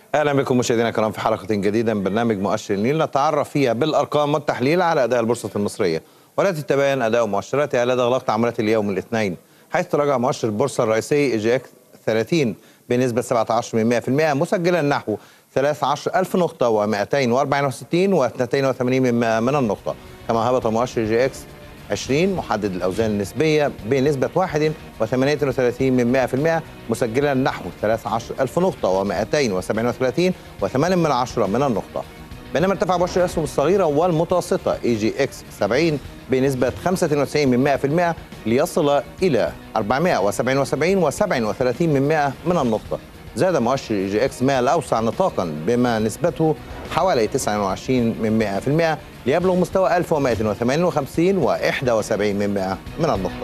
اهلا بكم مشاهدينا الكرام في حلقه جديده من برنامج مؤشر النيل نتعرف فيها بالارقام والتحليل على اداء البورصه المصريه والتي تبين اداء مؤشراتها لدى اغلاق تعاملات اليوم الاثنين حيث تراجع مؤشر البورصه الرئيسي اي جي اكس 30 بنسبه 17% مسجلا نحو 13000 نقطه و264 و82 من النقطه كما هبط مؤشر جي اكس 20 محدد الأوزان النسبية بنسبة 1.38 من 100% مسجلا نحو 13000 نقطة و237 و8 من عشرة من النقطة بينما ارتفع مؤشر الأسهم الصغيرة والمتوسطة اي جي اكس 70 بنسبة 95 من 100% ليصل إلى 477 و37 من 100 من النقطة زاد مؤشر اي جي اكس 100 الأوسع نطاقا بما نسبته حوالي 29 من 100% ليبلغ مستوى 1158 و71 من 100 من النقطة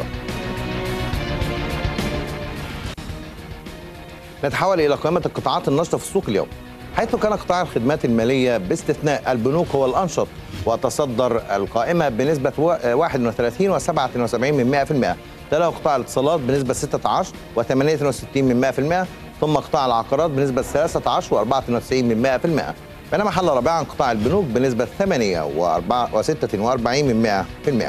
نتحول إلى قائمة القطاعات النشطة في السوق اليوم حيث كان قطاع الخدمات المالية باستثناء البنوك هو الأنشط وتصدر القائمة بنسبة 31 و77 من 100% تلاه قطاع الاتصالات بنسبة 16 و68 من 100% ثم قطاع العقارات بنسبة 13 و94 من 100% بينما حل رابعا قطاع البنوك بنسبة 8 و46 من 100%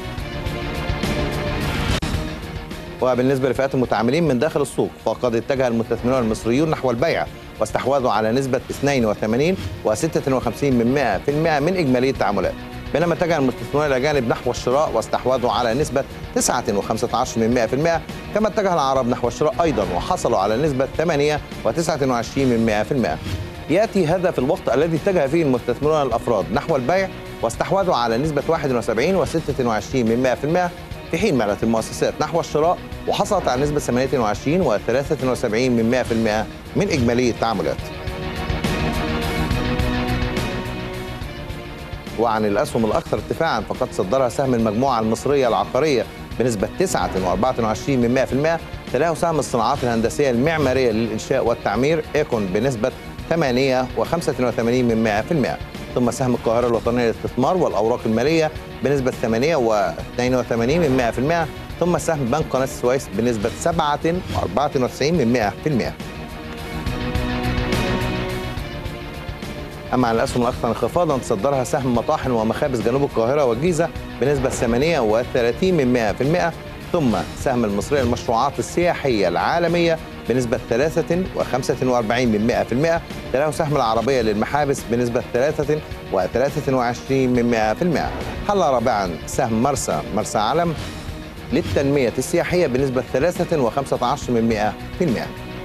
وبالنسبة لفئات المتعاملين من داخل السوق فقد اتجه المستثمرون المصريون نحو البيع واستحواذوا على نسبة 82 و56 من 100% من إجمالي التعاملات بينما اتجه المستثمرون الأجانب نحو الشراء واستحواذوا على نسبة 9 و15 من 100% كما اتجه العرب نحو الشراء أيضا وحصلوا على نسبة 8 و29 من 100% ياتي هذا في الوقت الذي اتجه فيه المستثمرون الافراد نحو البيع واستحوذوا على نسبه 71 و26 من 100% في حين مالت المؤسسات نحو الشراء وحصلت على نسبه 28 و73 من 100% من اجمالي التعاملات. وعن الاسهم الاكثر ارتفاعا فقد صدرها سهم المجموعه المصريه العقاريه بنسبه 9 و24 من 100% تلاه سهم الصناعات الهندسيه المعماريه للانشاء والتعمير ايكون بنسبه 8 و85 من 100% ثم سهم القاهرة الوطنية للاستثمار والأوراق المالية بنسبة 8 و82 من 100% ثم سهم بنك قناة السويس بنسبة 7 و94 من 100% أما عن الأسهم الأكثر انخفاضا تصدرها سهم مطاحن ومخابز جنوب القاهرة والجيزة بنسبة 38 من 100% ثم سهم المصرية للمشروعات السياحية العالمية بنسبة 3 و45 من 100% تلاه سهم العربية للمحابس بنسبة 3 و23 من 100% حل رابعا سهم مرسى مرسى علم للتنمية السياحية بنسبة 3 و15 من 100%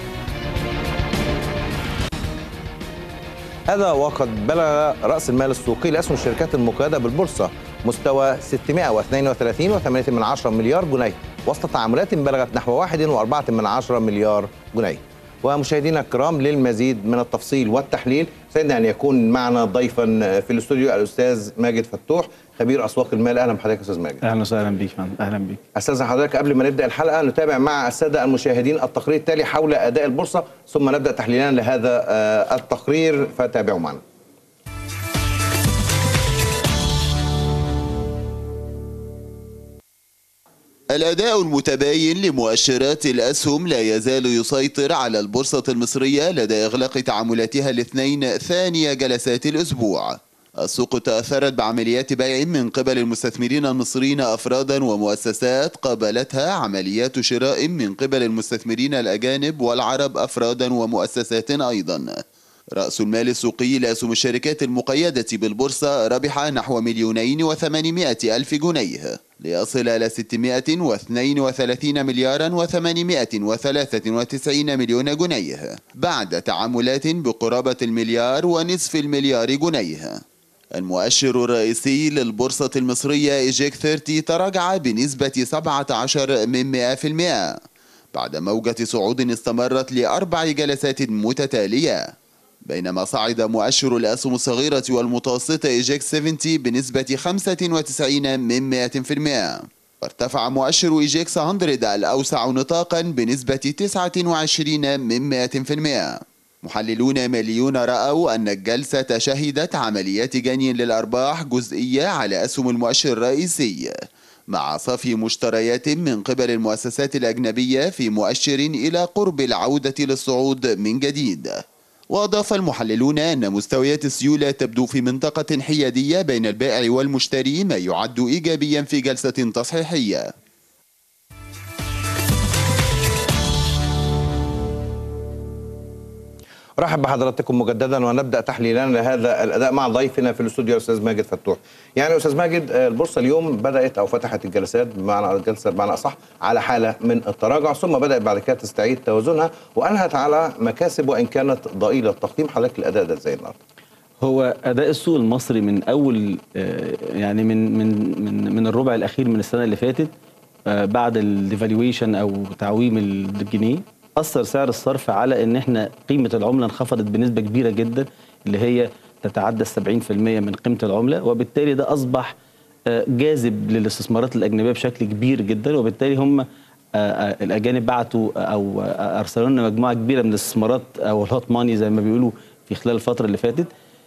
هذا وقد بلغ رأس المال السوقي لأسهم الشركات المقيدة بالبورصة مستوى 632 و8 مليار جنيه وسط تعاملات بلغت نحو 1.4 من عشرة مليار جنيه ومشاهدينا الكرام للمزيد من التفصيل والتحليل سعدنا ان يكون معنا ضيفا في الاستوديو الاستاذ ماجد فتوح خبير اسواق المال اهلا بحضرتك يا استاذ ماجد اهلا وسهلا بيك اهلا بيك استاذ حضرتك قبل ما نبدا الحلقه نتابع مع الساده المشاهدين التقرير التالي حول اداء البورصه ثم نبدا تحليلنا لهذا التقرير فتابعوا معنا الأداء المتباين لمؤشرات الأسهم لا يزال يسيطر على البورصة المصرية لدى إغلاق تعاملاتها الاثنين ثاني جلسات الأسبوع السوق تأثرت بعمليات بيع من قبل المستثمرين المصريين أفرادا ومؤسسات قابلتها عمليات شراء من قبل المستثمرين الأجانب والعرب أفرادا ومؤسسات أيضا رأس المال السوقي لأسهم الشركات المقيدة بالبورصة ربح نحو مليونين وثمانمائة ألف جنيه ليصل إلى 632 مليارا و893 مليون جنيه بعد تعاملات بقرابة المليار ونصف المليار جنيه المؤشر الرئيسي للبورصة المصرية إيجيك 30 تراجع بنسبة 17 من 100% بعد موجة صعود استمرت لأربع جلسات متتالية بينما صعد مؤشر الأسهم الصغيرة والمتوسطة إيجيك 70 بنسبة 95 من 100% وارتفع مؤشر إيجيكس 100 الأوسع نطاقا بنسبة 29 من 100% محللون ماليون رأوا أن الجلسة شهدت عمليات جني للأرباح جزئية على أسهم المؤشر الرئيسي مع صافي مشتريات من قبل المؤسسات الأجنبية في مؤشر إلى قرب العودة للصعود من جديد وأضاف المحللون أن مستويات السيولة تبدو في منطقة حيادية بين البائع والمشتري ما يعد إيجابيا في جلسة تصحيحية رحب بحضراتكم مجددا ونبدا تحليلنا لهذا الاداء مع ضيفنا في الاستوديو الاستاذ ماجد فتوح. يعني استاذ ماجد آه، البورصه اليوم بدات او فتحت الجلسات بمعنى الجلسه بمعنى اصح على حاله من التراجع ثم بدات بعد كده تستعيد توازنها وانهت على مكاسب وان كانت ضئيله التقييم حضرتك الاداء ده ازاي النهارده؟ هو اداء السوق المصري من اول آه، يعني من من من من الربع الاخير من السنه اللي فاتت آه، بعد الديفالويشن او تعويم الجنيه اثر سعر الصرف على ان احنا قيمه العمله انخفضت بنسبه كبيره جدا اللي هي تتعدى 70% من قيمه العمله وبالتالي ده اصبح آه، جاذب للاستثمارات الاجنبيه بشكل كبير جدا وبالتالي هم آه، آه، الاجانب بعتوا او آه، ارسلوا لنا مجموعه كبيره من الاستثمارات او الهوت ماني زي ما بيقولوا في خلال الفتره اللي فاتت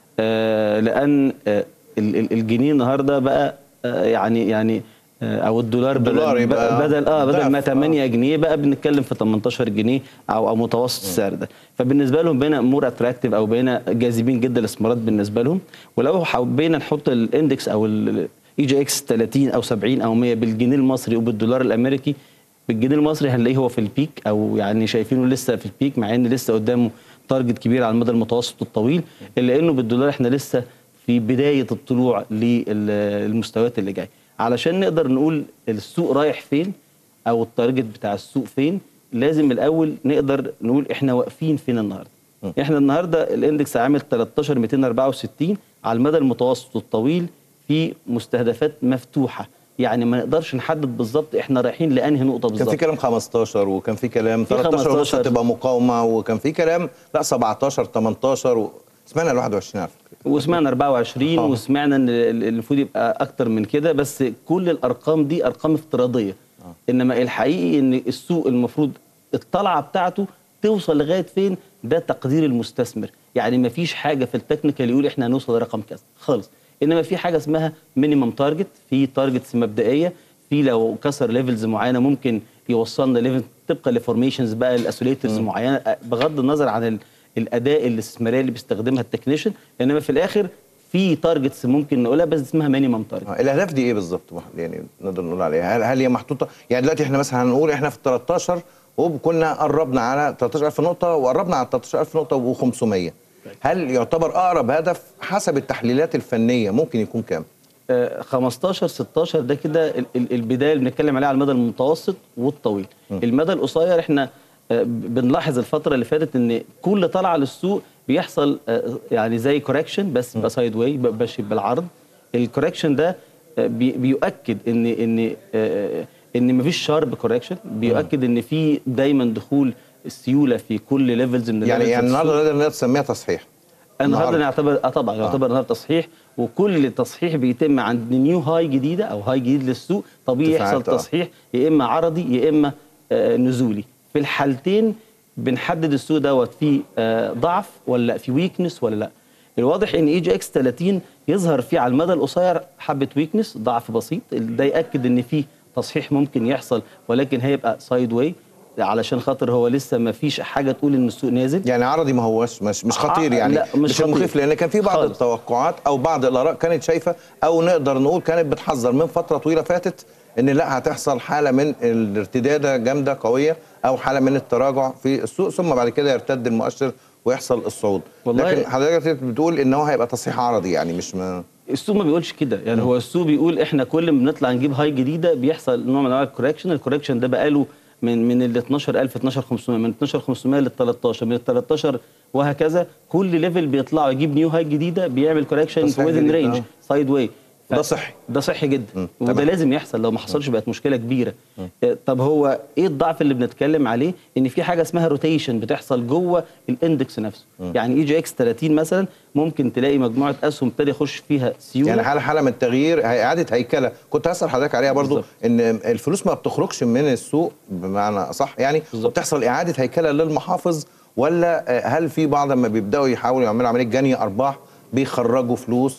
آه، لان آه، ال- ال- الجنيه النهارده بقى آه، يعني يعني آه، او الدولار الدولار بدل يبقى بدل اه بدل ما ضعف، آه. 8 جنيه بقى بنتكلم في 18 جنيه او او متوسط السعر ده فبالنسبه لهم بقينا مور اتراكتيف او بقينا جاذبين جدا الاستثمارات بالنسبه لهم ولو حبينا نحط الاندكس او الاي جي اكس 30 او 70 او 100 بالجنيه المصري وبالدولار الامريكي بالجنيه المصري هنلاقيه هو في البيك او يعني شايفينه لسه في البيك مع ان لسه قدامه تارجت كبير على المدى المتوسط والطويل الا انه بالدولار احنا لسه في بدايه الطلوع للمستويات اللي جايه علشان نقدر نقول السوق رايح فين او التارجت بتاع السوق فين لازم الاول نقدر نقول احنا واقفين فين النهارده احنا النهارده الاندكس عامل 13 264 على المدى المتوسط والطويل في مستهدفات مفتوحه يعني ما نقدرش نحدد بالظبط احنا رايحين لانهي نقطه كان في بالظبط كلام 15 وكان في كلام في 13 ونص 15. هتبقى مقاومه وكان في كلام لا 17 18 و... سمعنا ال 21 على فكره وسمعنا 24 آه. وسمعنا ان ال- المفروض يبقى اكتر من كده بس كل الارقام دي ارقام افتراضيه انما الحقيقي ان السوق المفروض الطلعه بتاعته توصل لغايه فين ده تقدير المستثمر يعني ما فيش حاجه في التكنيكال يقول احنا هنوصل لرقم كذا خالص انما في حاجه اسمها مينيمم تارجت في تارجتس مبدئيه في لو كسر ليفلز معينه ممكن يوصلنا ليفل طبقا لفورميشنز بقى الاسوليترز معينه بغض النظر عن ال- الاداء الاستثماريه اللي بيستخدمها التكنيشن انما في الاخر في تارجتس ممكن نقولها بس اسمها مينيمم تارجت آه، الاهداف دي ايه بالظبط يعني نقدر نقول عليها هل, هل هي محطوطه يعني دلوقتي احنا مثلا هنقول احنا في ال 13 وكنا قربنا على 13000 نقطه وقربنا على 13000 نقطه و500 هل يعتبر اقرب هدف حسب التحليلات الفنيه ممكن يكون كام؟ آه، 15 16 ده كده ال- ال- البدايه اللي بنتكلم عليها على المدى المتوسط والطويل المدى القصير احنا آه، بنلاحظ الفتره اللي فاتت ان كل طلعه للسوق بيحصل آه، يعني زي كوركشن بس بيبقى سايد واي ماشي بالعرض الكوركشن ده آه، بي- بيؤكد ان ان آه، ان مفيش شارب كوركشن بيؤكد ان في دايما دخول السيوله في كل ليفلز من يعني levels يعني السوق. النهارده نقدر نسميها تصحيح النهارده نعتبر اه طبعا يعتبر النهارده تصحيح وكل تصحيح بيتم عند نيو هاي جديده او هاي جديد للسوق طبيعي يحصل ارتفاعات، آه. تصحيح يا اما عرضي يا اما آه نزولي في الحالتين بنحدد السوق دوت فيه آه ضعف ولا لا في ويكنس ولا لا الواضح ان اي جي اكس 30 يظهر فيه على المدى القصير حبه ويكنس ضعف بسيط ده ياكد ان فيه تصحيح ممكن يحصل ولكن هيبقى سايد واي علشان خاطر هو لسه ما فيش حاجه تقول ان السوق نازل يعني عرضي ما هوش مش مش خطير آه، يعني لا، مش مش المخيف خطير. لان كان في بعض خالص. التوقعات او بعض الاراء كانت شايفه او نقدر نقول كانت بتحذر من فتره طويله فاتت ان لا هتحصل حاله من الارتداده جامده قويه او حاله من التراجع في السوق ثم بعد كده يرتد المؤشر ويحصل الصعود والله- لكن حضرتك بتقول ان هو هيبقى تصحيح عرضي يعني مش ما السوق ما بيقولش كده يعني هو السوق بيقول احنا كل ما بنطلع نجيب هاي جديده بيحصل نوع من انواع الكوركشن الكوركشن ده بقاله من من ال 12000 12500 من 12500 لل 13 من ال 13 وهكذا كل ليفل بيطلع يجيب نيو هاي جديده بيعمل كوركشن تصحيح ويزن جديد، رينج آه. سايد واي ده صحي. ده صحي جدا مم. وده تمام. لازم يحصل لو ما حصلش بقت مشكله كبيره آه، طب هو ايه الضعف اللي بنتكلم عليه ان في حاجه اسمها روتيشن بتحصل جوه الاندكس نفسه يعني اي جي اكس 30 مثلا ممكن تلاقي مجموعه اسهم ابتدى يخش فيها سيوله يعني حاله حاله من التغيير هي اعاده هيكله كنت هسال حضرتك عليها برضو بالظبط. ان الفلوس ما بتخرجش من السوق بمعنى صح يعني بالظبط. وبتحصل اعاده هيكله للمحافظ ولا آه، هل في بعض لما بيبداوا يحاولوا يعملوا عمليه جني ارباح بيخرجوا فلوس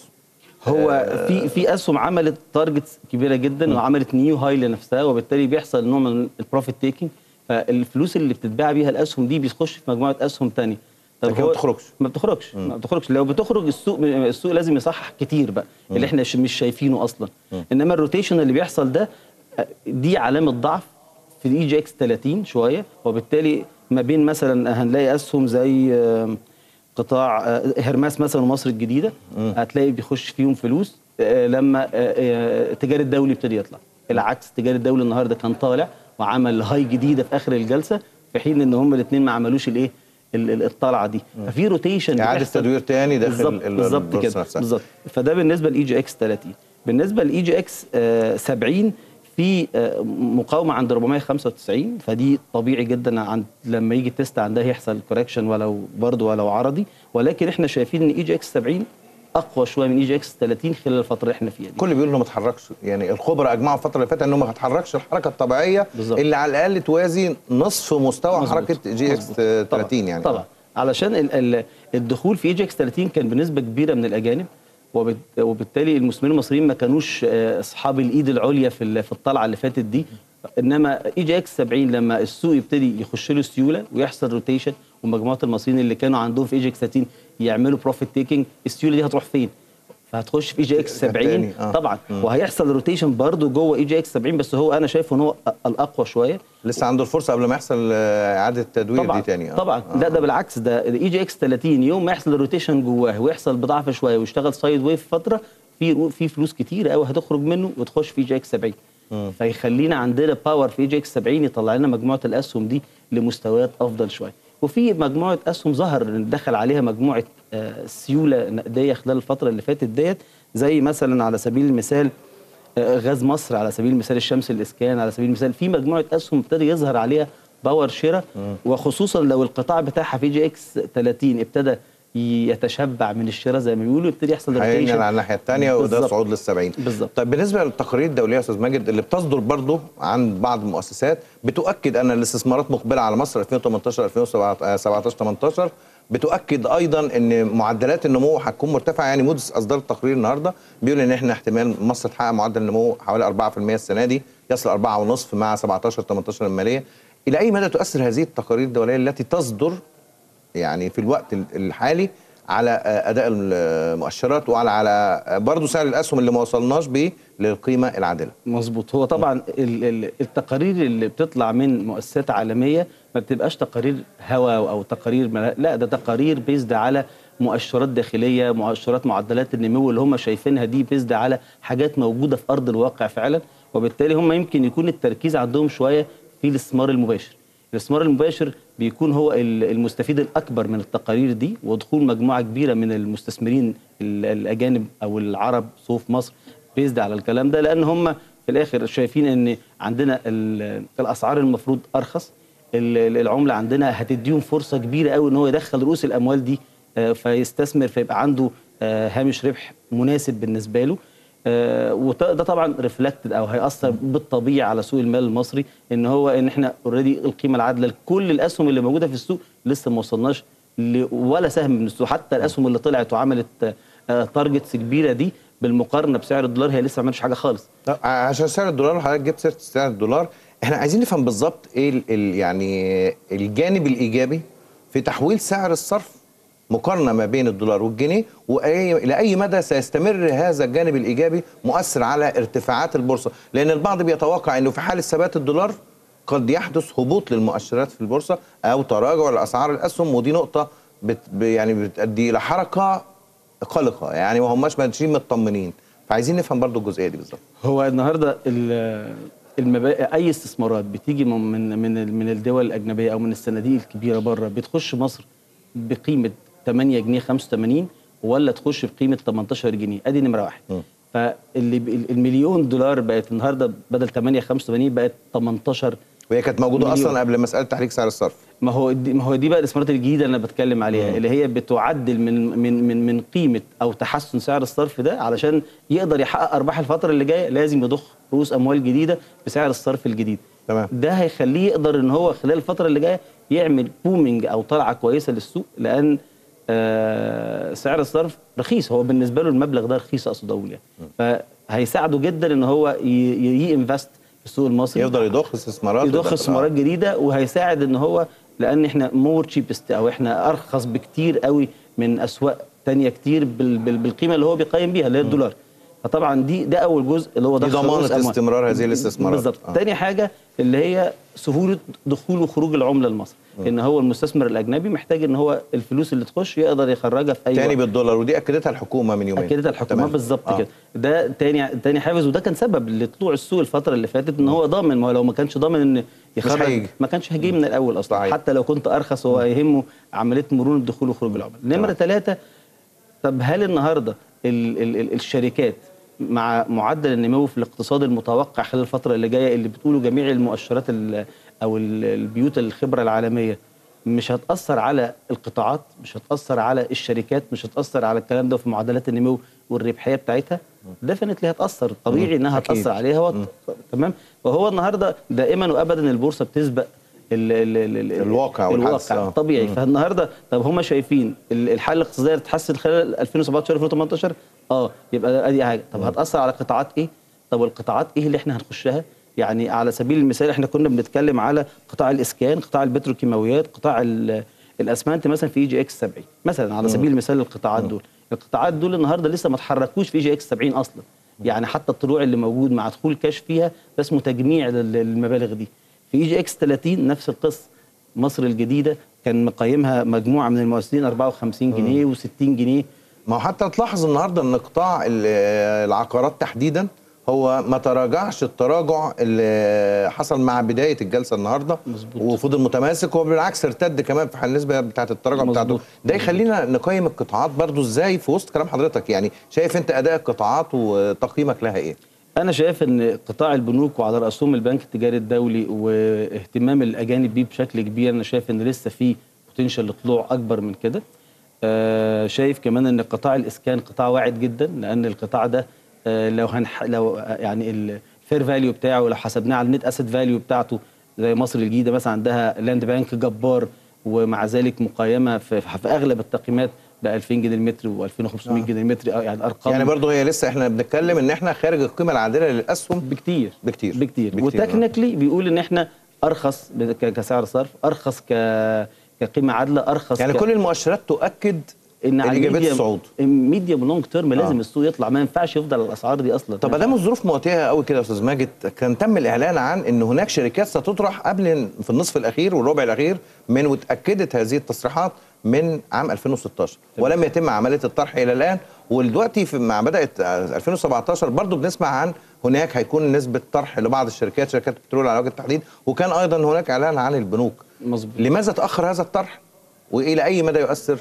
هو في في اسهم عملت تارجتس كبيره جدا وعملت نيو هاي لنفسها وبالتالي بيحصل نوع من البروفيت تيكينج فالفلوس اللي بتتباع بيها الاسهم دي بيخش في مجموعه اسهم تانية طب لكن ما هو- بتخرجش. ما بتخرجش ما بتخرجش لو بتخرج السوق السوق لازم يصحح كتير بقى اللي احنا ش- مش شايفينه اصلا انما الروتيشن اللي بيحصل ده آه، دي علامه ضعف في الاي جي اكس 30 شويه وبالتالي ما بين مثلا هنلاقي اسهم زي آم، قطاع آه، هرماس مثلا ومصر الجديده هتلاقي بيخش فيهم فلوس آه، لما آه، آه، التجاري الدولي ابتدي يطلع العكس التجاري الدولي النهارده كان طالع وعمل هاي جديده في اخر الجلسه في حين ان هم الاثنين ما عملوش الايه ال- ال- الطلعه دي ففي روتيشن إعادة بيحصل. تدوير تاني داخل بالظبط ال- بالظبط البورصة كده نفسها. بالظبط فده بالنسبه لاي جي اكس 30 بالنسبه لاي جي اكس 70 في آه، مقاومه عند 495 فدي طبيعي جدا عند لما يجي التست عندها يحصل كوركشن ولو برضه ولو عرضي ولكن احنا شايفين ان اي جي اكس 70 اقوى شويه من اي جي اكس 30 خلال الفتره اللي احنا فيها دي كل بيقول انه ما اتحركش يعني الخبراء اجمعوا الفتره اللي فاتت انه ما اتحركش الحركه الطبيعيه بالظبط. اللي على الاقل توازي نصف مستوى مظبوط. حركه جي اكس مظبوط. 30 يعني طبعا علشان ال ال الدخول في اي جي اكس 30 كان بنسبه كبيره من الاجانب وبت وبالتالي المسلمين المصريين ما كانوش آه، اصحاب الايد العليا في ال- في الطلعه اللي فاتت دي انما اي جي اكس 70 لما السوق يبتدي يخش له سيوله ويحصل روتيشن ومجموعه المصريين اللي كانوا عندهم في اي جي اكس 30 يعملوا بروفيت تيكينج السيوله دي هتروح فين؟ فهتخش في اي جي اكس 70 تاني، آه. طبعا وهيحصل روتيشن برضه جوه اي جي اكس 70 بس هو انا شايفه ان هو الاقوى شويه لسه عنده الفرصه قبل ما يحصل آه، اعاده التدوير طبعا دي تاني آه. طبعا لا ده بالعكس ده الاي جي اكس 30 يوم ما يحصل الروتيشن جواه ويحصل بضعف شويه ويشتغل سايد ويف فتره في في فلوس كتير قوي هتخرج منه وتخش في جي اكس 70 فيخلينا عندنا باور في جي اكس 70 يطلع لنا مجموعه الاسهم دي لمستويات افضل شويه وفي مجموعه اسهم ظهر دخل عليها مجموعه آه، سيوله نقديه خلال الفتره اللي فاتت ديت زي مثلا على سبيل المثال آه، غاز مصر على سبيل المثال الشمس الاسكان على سبيل المثال في مجموعه اسهم ابتدى يظهر عليها باور شراء وخصوصا لو القطاع بتاعها في جي اكس 30 ابتدى يتشبع من الشراء زي ما بيقولوا يبتدي يحصل هينقل rotation. على الناحيه الثانيه وده بالظبط. صعود لل 70 بالظبط. طيب بالنسبه للتقارير الدوليه يا استاذ ماجد اللي بتصدر برضه عن بعض المؤسسات بتؤكد ان الاستثمارات مقبله على مصر 2018 2017 18 بتؤكد ايضا ان معدلات النمو هتكون مرتفعه يعني مودس اصدر تقرير النهارده بيقول ان احنا احتمال مصر تحقق معدل نمو حوالي 4% السنه دي يصل 4.5 مع 17 18 الماليه الى اي مدى تؤثر هذه التقارير الدوليه التي تصدر يعني في الوقت الحالي على اداء المؤشرات وعلى على برضه سعر الاسهم اللي ما وصلناش بيه للقيمه العادله مظبوط هو طبعا ال- ال- التقارير اللي بتطلع من مؤسسات عالميه ما بتبقاش تقارير هوا او تقارير ملا- لا ده تقارير بيزد على مؤشرات داخليه مؤشرات معدلات النمو اللي هم شايفينها دي بيزد على حاجات موجوده في ارض الواقع فعلا وبالتالي هم يمكن يكون التركيز عندهم شويه في الاستثمار المباشر الاستثمار المباشر بيكون هو ال- المستفيد الاكبر من التقارير دي ودخول مجموعه كبيره من المستثمرين ال- الاجانب او العرب صوف مصر بيزد على الكلام ده لان هم في الاخر شايفين ان عندنا ال- الاسعار المفروض ارخص ال- ال- العمله عندنا هتديهم فرصه كبيره قوي ان هو يدخل رؤوس الاموال دي آه، فيستثمر فيبقى عنده آه، هامش ربح مناسب بالنسبه له وده طبعا ريفلكتد او هياثر بالطبيعه على سوق المال المصري ان هو ان احنا اوريدي القيمه العادله لكل الاسهم اللي موجوده في السوق لسه ما وصلناش ل- ولا سهم من السوق حتى الاسهم اللي طلعت وعملت تارجتس كبيره دي بالمقارنه بسعر الدولار هي لسه ما عملتش حاجه خالص طب عشان سعر الدولار حضرتك جبت سيره سعر الدولار احنا عايزين نفهم بالظبط ايه ال ال يعني الجانب الايجابي في تحويل سعر الصرف مقارنه ما بين الدولار والجنيه والى اي مدى سيستمر هذا الجانب الايجابي مؤثر على ارتفاعات البورصه لان البعض بيتوقع انه في حاله ثبات الدولار قد يحدث هبوط للمؤشرات في البورصه او تراجع لاسعار الاسهم ودي نقطه بت يعني بتؤدي الى حركه قلقه يعني ما هماش ماشيين مطمنين فعايزين نفهم برضو الجزئيه دي بالظبط هو النهارده ال- المبا... اي استثمارات بتيجي من من من من الدول الاجنبيه او من الصناديق الكبيره بره بتخش مصر بقيمه 8 جنيه 85 ولا تخش بقيمه 18 جنيه ادي نمره واحد م. فاللي ب- المليون دولار بقت النهارده بدل 8 85 بقت 18 وهي كانت موجوده مليون. اصلا قبل مساله تحريك سعر الصرف ما هو دي ما هو دي بقى الاستثمارات الجديده اللي انا بتكلم عليها اللي هي بتعدل من من من من قيمه او تحسن سعر الصرف ده علشان يقدر يحقق ارباح الفتره اللي جايه لازم يضخ رؤوس اموال جديده بسعر الصرف الجديد تمام. ده هيخليه يقدر ان هو خلال الفتره اللي جايه يعمل بومينج او طلعه كويسه للسوق لان آه سعر الصرف رخيص هو بالنسبه له المبلغ ده رخيص اقصد اقول يعني فهيساعده جدا ان هو ينفست في السوق المصري يفضل يضخ استثمارات يضخ ويدخل- استثمارات جديده وهيساعد ان هو لان احنا مور تشيبست او احنا ارخص بكتير قوي من اسواق تانية كتير بال- بال- بالقيمه اللي هو بيقيم بيها اللي هي الدولار فطبعا دي ده اول جزء اللي هو دي ضخ ضمانة رؤوس أموال. استمرار هذه الاستثمارات. بالظبط آه. تاني حاجه اللي هي سهوله دخول وخروج العمله لمصر ان هو المستثمر الاجنبي محتاج ان هو الفلوس اللي تخش يقدر يخرجها في اي تاني وقت. بالدولار ودي اكدتها الحكومه من يومين اكدتها الحكومه تمام. بالظبط آه. كده ده تاني تاني حافز وده كان سبب لطلوع السوق الفتره اللي فاتت ان هو ضامن ما هو لو ما كانش ضامن ان يخرج هيجي. ما كانش هيجي من الاول اصلا صحيح. حتى لو كنت ارخص هو يهمه عمليه مرونه الدخول وخروج العمله نمره ثلاثه طب هل النهارده ال ال ال الشركات مع معدل النمو في الاقتصاد المتوقع خلال الفتره اللي جايه اللي بتقوله جميع المؤشرات ال- او ال- البيوت الخبره العالميه مش هتاثر على القطاعات مش هتاثر على الشركات مش هتاثر على الكلام ده في معدلات النمو والربحيه بتاعتها ديفنتلي هتاثر طبيعي انها أكيد. هتاثر عليها هو تمام وهو النهارده دائما وابدا البورصه بتسبق ال ال ال ال الواقع والحدث، الواقع آه. طبيعي فالنهارده طب هم شايفين ال- الحاله الاقتصاديه تتحسن خلال 2017 2018 اه يبقى ادي حاجه طب هتاثر على قطاعات ايه طب القطاعات ايه اللي احنا هنخشها يعني على سبيل المثال احنا كنا بنتكلم على قطاع الاسكان قطاع البتروكيماويات قطاع ال- الاسمنت مثلا في اي جي اكس 70 مثلا على سبيل المثال القطاعات دول القطاعات دول النهارده لسه ما اتحركوش في اي جي اكس 70 اصلا يعني حتى الطلوع اللي موجود مع دخول كاش فيها ده اسمه تجميع لل- للمبالغ دي في اي جي اكس 30 نفس القصه مصر الجديده كان مقيمها مجموعه من المؤسسين 54 جنيه و60 جنيه ما هو حتى تلاحظ النهارده ان قطاع ال- العقارات تحديدا هو ما تراجعش التراجع اللي حصل مع بدايه الجلسه النهارده مظبوط. وفضل متماسك وبالعكس ارتد كمان في النسبه بتاعه التراجع مظبوط. بتاعته ده يخلينا نقيم القطاعات برضو ازاي في وسط كلام حضرتك يعني شايف انت اداء القطاعات وتقييمك لها ايه انا شايف ان قطاع البنوك وعلى راسهم البنك التجاري الدولي واهتمام الاجانب بيه بشكل كبير انا شايف ان لسه في بوتنشال لطلوع اكبر من كده آه شايف كمان ان قطاع الاسكان قطاع واعد جدا لان القطاع ده آه لو هنح لو آه، يعني الفير فاليو بتاعه لو حسبناه على النت اسيت فاليو بتاعته زي مصر الجديده مثلا عندها لاند بانك جبار ومع ذلك مقيمه في, في اغلب التقييمات ب 2000 جنيه المتر و2500 جنيه المتر آه، يعني ارقام يعني برضو هي لسه احنا بنتكلم ان احنا خارج القيمه العادله للاسهم بكتير بكتير. بكتير, بكتير، وتكنيكلي بيقول ان احنا ارخص ب- ك- كسعر صرف ارخص ك كقيمه عادله ارخص يعني ك... كل المؤشرات تؤكد ان على الايجابيات الميديم- الصعود الميديم لونج تيرم لازم آه. السوق يطلع ما ينفعش يفضل على الاسعار دي اصلا طب ادام الظروف مواتيه قوي كده يا استاذ ماجد كان تم الاعلان عن ان هناك شركات ستطرح قبل في النصف الاخير والربع الاخير من واتاكدت هذه التصريحات من عام 2016 ولم يتم عمليه الطرح الى الان ودلوقتي في مع بدات 2017 برضو بنسمع عن هناك هيكون نسبه طرح لبعض الشركات شركات البترول على وجه التحديد وكان ايضا هناك اعلان عن البنوك مظبوط لماذا تاخر هذا الطرح والى اي مدى يؤثر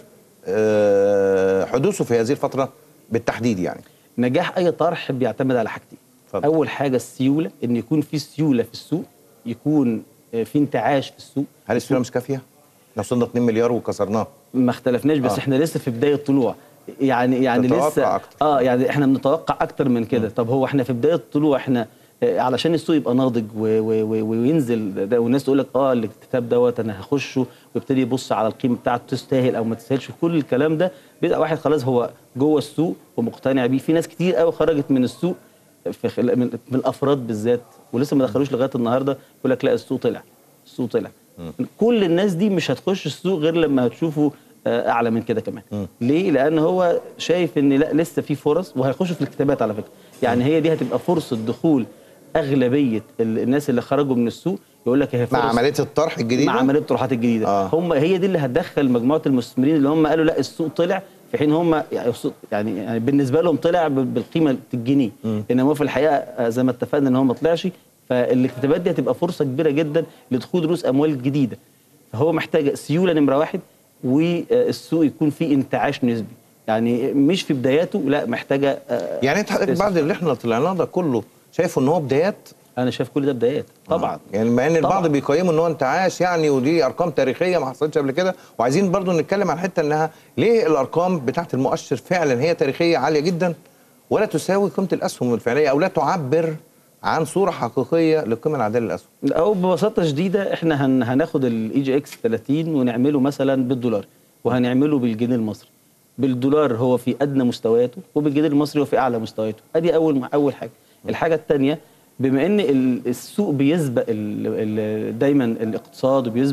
آه، حدوثه في هذه الفتره بالتحديد يعني نجاح اي طرح بيعتمد على حاجتين اتفضل. اول حاجه السيوله ان يكون في سيوله في السوق يكون آه، في انتعاش في السوق هل السيوله مش كافيه؟ احنا وصلنا 2 مليار وكسرناه ما اختلفناش بس آه. آه. احنا لسه في بدايه طلوع يعني يعني تتوقع لسه أكتر. اه يعني احنا بنتوقع اكتر من كده طب هو احنا في بدايه طلوع احنا آه، علشان السوق يبقى ناضج و- و- و- وينزل ده والناس تقول لك اه الكتاب دوت انا هخشه ويبتدي يبص على القيمه بتاعته تستاهل او ما تستاهلش كل الكلام ده بيبقى واحد خلاص هو جوه السوق ومقتنع بيه في ناس كتير قوي خرجت من السوق في خل... من, من الافراد بالذات ولسه ما دخلوش لغايه النهارده يقول لك لا السوق طلع السوق طلع كل الناس دي مش هتخش السوق غير لما هتشوفوا آه، اعلى من كده كمان ليه لان هو شايف ان لا لسه في فرص وهيخشوا في الكتابات على فكره يعني هي دي هتبقى فرصه دخول اغلبيه ال- الناس اللي خرجوا من السوق يقول لك هي فرص مع عمليه الطرح الجديده مع عمليه الطروحات الجديده آه. آه. هم هي دي اللي هتدخل مجموعه المستثمرين اللي هم قالوا لا السوق طلع في حين هم يعني السوق- يعني, يعني بالنسبه لهم طلع ب- بالقيمه الجنيه انما هو في الحقيقه آه، زي ما اتفقنا ان هو ما طلعش فالاكتتابات دي هتبقى فرصه كبيره جدا لدخول رؤوس اموال جديده فهو محتاج سيوله نمره واحد والسوق يكون فيه انتعاش نسبي يعني مش في بداياته لا محتاجه آه، يعني انت حضرتك بعد اللي احنا طلعناه ده كله شايفه ان هو بدايات انا شايف كل ده بدايات طبعا يعني مع ان البعض طبعاً. بيقيموا ان هو انتعاش يعني ودي ارقام تاريخيه ما حصلتش قبل كده وعايزين برضو نتكلم عن حته انها ليه الارقام بتاعت المؤشر فعلا هي تاريخيه عاليه جدا ولا تساوي قيمه الاسهم الفعليه او لا تعبر عن صوره حقيقيه للقيمه العادله للاسهم او ببساطه شديده احنا هن هناخد الاي جي اكس 30 ونعمله مثلا بالدولار وهنعمله بالجنيه المصري بالدولار هو في ادنى مستوياته وبالجنيه المصري هو في اعلى مستوياته ادي اول اول حاجه الحاجه الثانيه بما ان ال- السوق بيسبق ال- ال- دايما الاقتصاد وبيسبق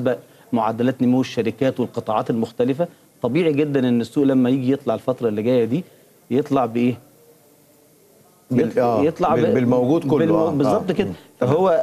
معدلات نمو الشركات والقطاعات المختلفه طبيعي جدا ان السوق لما يجي يطلع الفتره اللي جايه دي يطلع بايه بال- آه، بال- ب- بالموجود كله، بالمو- آه، بالظبط آه. كده فهو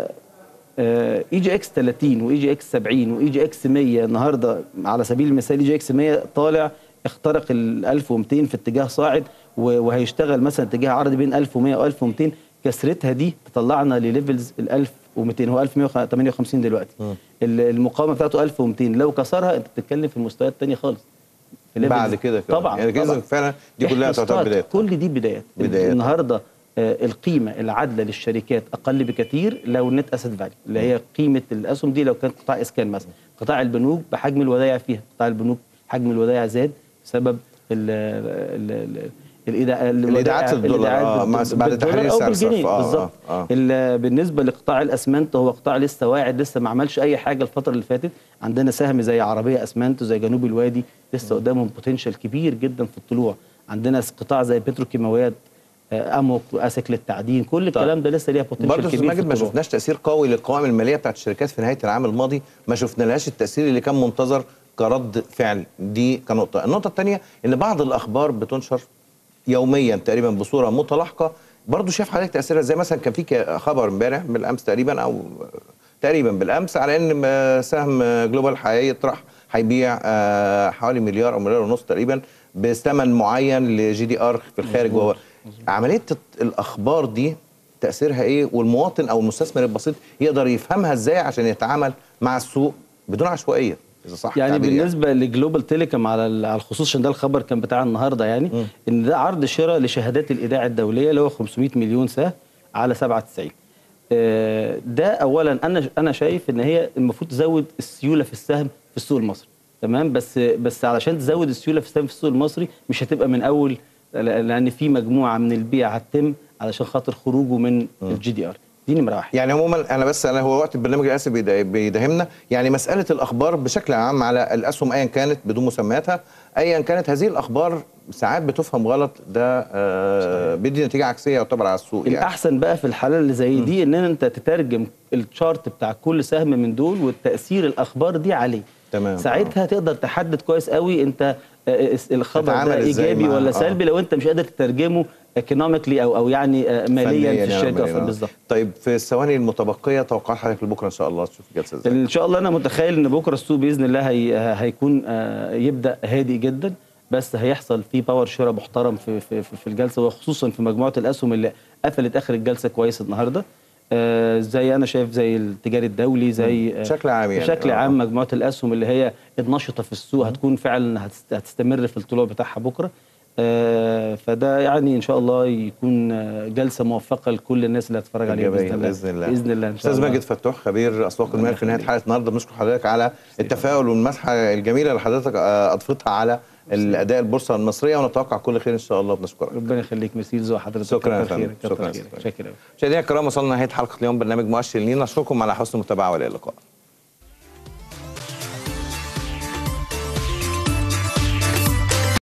اي جي اكس 30 واي جي اكس 70 واي جي اكس 100 النهارده على سبيل المثال اي جي اكس 100 طالع اخترق ال 1200 في اتجاه صاعد و- وهيشتغل مثلا اتجاه عرضي بين 1100 و 1200 كسرتها دي تطلعنا لليفلز ال 1200 هو 1158 دلوقتي ال- المقاومه بتاعته 1200 لو كسرها انت بتتكلم في المستويات الثانيه خالص في levels- بعد كده كمان. طبعا يعني كده طبعاً. فعلا دي كلها إحنا تعتبر start. بدايات. كل دي بدايات بدايات. النهارده آه، القيمه العادله للشركات اقل بكثير لو النت اسيت فاليو اللي هي قيمه الاسهم دي لو كان قطاع اسكان مثلا قطاع البنوك بحجم الودائع فيها قطاع البنوك حجم الودائع زاد بسبب ال ال ال الإيداع- الإيداعات الودائع- الدولار، الإيداعات آه، مع- بالد- بعد بالدولار تحرير أو سعر بالجنيه الصرف. آه، آه، بالظبط آه. ال- بالنسبه لقطاع الاسمنت هو قطاع لسه واعد لسه ما عملش اي حاجه الفتره اللي فاتت عندنا سهم زي عربيه اسمنت وزي جنوب الوادي لسه قدامهم بوتنشال كبير جدا في الطلوع عندنا قطاع زي بتروكيماويات آه، اموك واسك للتعدين كل الكلام ده لسه ليها برضه بوتنشال استاذ كبير في ماجد ما الطلوع شفناش تاثير قوي للقوائم الماليه بتاعت الشركات في نهايه العام الماضي ما شفنا لهاش التاثير اللي كان منتظر كرد فعل دي كنقطه النقطه الثانيه ان بعض الاخبار بتنشر يوميا تقريبا بصوره متلاحقه برضه شايف حضرتك تاثيرها زي مثلا كان في ك- خبر امبارح بالامس تقريبا او تقريبا بالامس على ان آه، سهم آه، جلوبال هيطرح هيبيع آه، حوالي مليار او مليار ونص تقريبا بثمن معين لجي دي ار في الخارج وهو عمليه الاخبار دي تاثيرها ايه والمواطن او المستثمر البسيط يقدر يفهمها ازاي عشان يتعامل مع السوق بدون عشوائيه اذا صح يعني التعبير بالنسبه لجلوبال تيليكوم على ال- على الخصوص عشان ده الخبر كان بتاع النهارده يعني ان ده عرض شراء لشهادات الايداع الدوليه اللي هو 500 مليون سهم على 97 آه، ده اولا انا انا شايف ان هي المفروض تزود السيوله في السهم في السوق المصري تمام بس بس علشان تزود السيوله في السهم في السوق المصري مش هتبقى من اول لان في مجموعه من البيع هتتم علشان خاطر خروجه من الجي دي ار دي نمره واحد يعني عموما انا بس انا هو وقت البرنامج الاساسي بيدا- بيداهمنا يعني مساله الاخبار بشكل عام على الاسهم ايا كانت بدون مسمياتها ايا كانت هذه الاخبار ساعات بتفهم غلط ده آه بيدي نتيجه عكسيه يعتبر على السوق يعني الاحسن بقى في الحاله اللي زي دي ان انت تترجم الشارت بتاع كل سهم من دول والتاثير الاخبار دي عليه تمام، ساعتها تقدر تحدد كويس قوي انت آه، الخبر تتعامل ده إزاي ايجابي مع- ولا آه. سلبي لو انت مش قادر تترجمه ايكونوميكلي او او يعني آه، فنياً ماليا في يعني الشركه مالياً، آه. بالظبط طيب في الثواني المتبقيه توقعات حضرتك لبكره ان شاء الله تشوف الجلسه ازاي ان شاء الله انا متخيل ان بكره السوق باذن الله هي هيكون آه، يبدا هادي جدا بس هيحصل فيه باور شراء محترم في في في في الجلسه وخصوصا في مجموعه الاسهم اللي قفلت اخر الجلسه كويس النهارده آه، زي انا شايف زي التجاري الدولي زي آه، بشكل عام يعني. بشكل آه. عام مجموعه الاسهم اللي هي النشطه في السوق هتكون فعلا هتست- هتستمر في الطلوع بتاعها بكره آه، فده يعني ان شاء الله يكون آه، جلسه موفقه لكل الناس اللي هتتفرج عليها إيجابية باذن الله باذن الله باذن الله ان شاء استاذ الله ماجد فتوح خبير اسواق المال في نهايه حلقه النهارده بنشكر حضرتك على التفاؤل والمسحه الجميله اللي حضرتك آه، اضفتها على الاداء البورصه المصريه ونتوقع كل خير ان شاء الله بنشكرك ربنا يخليك ميرسي لزو حضرتك شكراً يا كتر فندم. خيرك، كتر شكراً يا خيرك. أستاذ. شكرا مشاهدينا الكرام وصلنا نهايه حلقه اليوم برنامج مؤشر النيل نشكركم على حسن المتابعه والى اللقاء